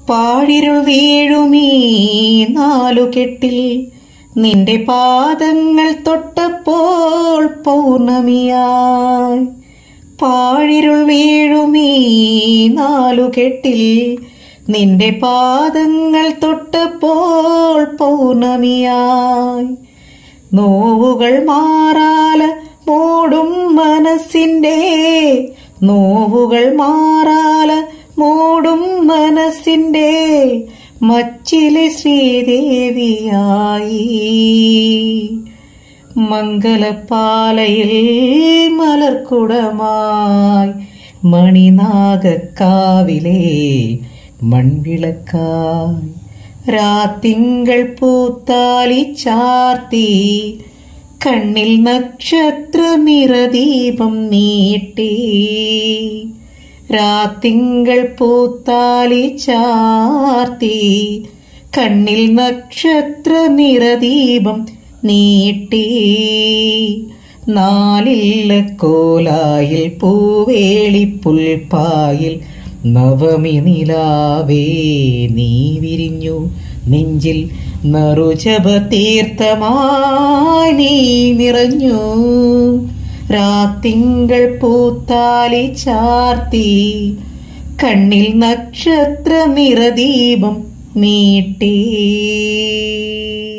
പാഴിരുൾ വീഴുമീ നാലുകെട്ടിൽ നിന്റെ പാദങ്ങൾ തൊട്ടപ്പോൾ പൗർണമിയായി പാഴിരുൾ വീഴുമീ നാലുകെട്ടിൽ നിന്റെ പാദങ്ങൾ തൊട്ടപ്പോൾ പൗർണമിയായി നോവുകൾ മാറാല മൂടും മനസ്സിന്റെ നോവുകൾ മാറാല മൂടും മനസ്സിന്റെ മച്ചിലെ ശ്രീദേവിയായി മംഗലപ്പാലയിൽ മലർക്കുടമായി മണിനാഗക്കാവിലെ മൺവിളക്കായി രാത്തിങ്കൾ പൂത്താലി ചാർത്തി കണ്ണിൽ നക്ഷത്ര നിറദീപം നീട്ടി രാത്തിങ്കൾ പൂത്താലി ചാർത്തി കണ്ണിൽ നക്ഷത്ര നിറദീപം നീട്ടി നാലില്ല കോലായിൽ പൂവേളി പുൽപ്പായിൽ നവമി നിലാവേ നീ വിരിഞ്ഞു നെഞ്ചിൽ നറുജപ തീർത്ഥമായി നീ നിറഞ്ഞു രാത്തിങ്കൾ പൂത്താലി ചാർത്തി കണ്ണിൽ നക്ഷത്ര നിറദീപം നീട്ടി